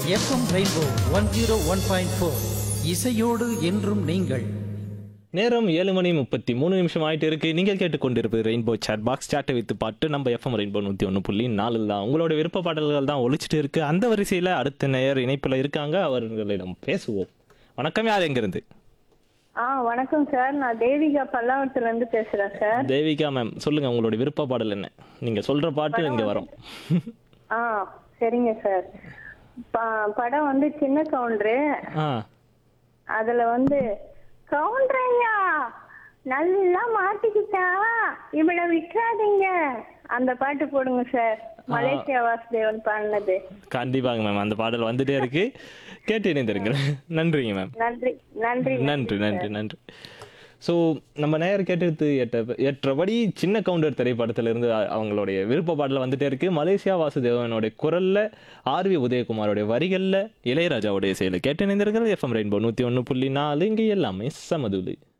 FM rainbow one zero one point four இசையோடு என்றும் நீங்கள் நேரம் ஏழு மணி முப்பத்தி மூணு நிமிஷம் ஆயிட்டு இருக்கு நீங்கள் கேட்டுக்கொண்டிருப்பது ரெயின்போ சாட் பாக்ஸ் சாட்டை வைத்து பாட்டு நம்ம எஃப்எம் ரெயின்போ நூற்றி ஒன்று புள்ளி நாலு தான் உங்களோட விருப்ப பாடல்கள் தான் ஒழிச்சிட்டு இருக்கு அந்த வரிசையில் அடுத்த நேயர் இணைப்பில் இருக்காங்க அவர்களிடம் பேசுவோம் வணக்கம் யார் எங்கிருந்து ஆ வணக்கம் சார் நான் தேவிகா பல்லாவரத்துல இருந்து பேசுறேன் சார் தேவிகா மேம் சொல்லுங்க உங்களோட விருப்ப பாடல் என்ன நீங்க சொல்ற பாட்டு இங்க வரும் ஆ சரிங்க சார் ப- படம் வந்து சின்ன கவுண்டரு ஆ அதுல வந்து கவுண்டரையா நல்லா மாட்டிக்கிட்டா இவளை விட்டுறாதீங்க அந்த பாட்டு போடுங்க சார் மலேசியா வாசுதேவன் பாடினது கண்டிப்பாங்க மேம் அந்த பாடல் வந்துட்டே இருக்கு கேட்டு இணைந்திருங்கள் நன்றிங்க மேம் நன்றி நன்றி நன்றி நன்றி நன்றி ஸோ நம்ம நேயர் கேட்டது ஏற்ற ஏற்றபடி சின்ன கவுண்டர் திரைப்படத்திலிருந்து அ- அவங்களுடைய விருப்ப பாடல் வந்துட்டே இருக்கு மலேசியா வாசுதேவனுடைய குரல்ல ஆர்வி உதயகுமாரோடைய வரிகள்ல இளையராஜாவுடைய செயலை கேட்டு இணைந்தீர்கள் எஃப்எம் ரெயின்போ நூற்றி ஒன்று புள்ளி நாலு இங்கே எல்லாமே சமதுலு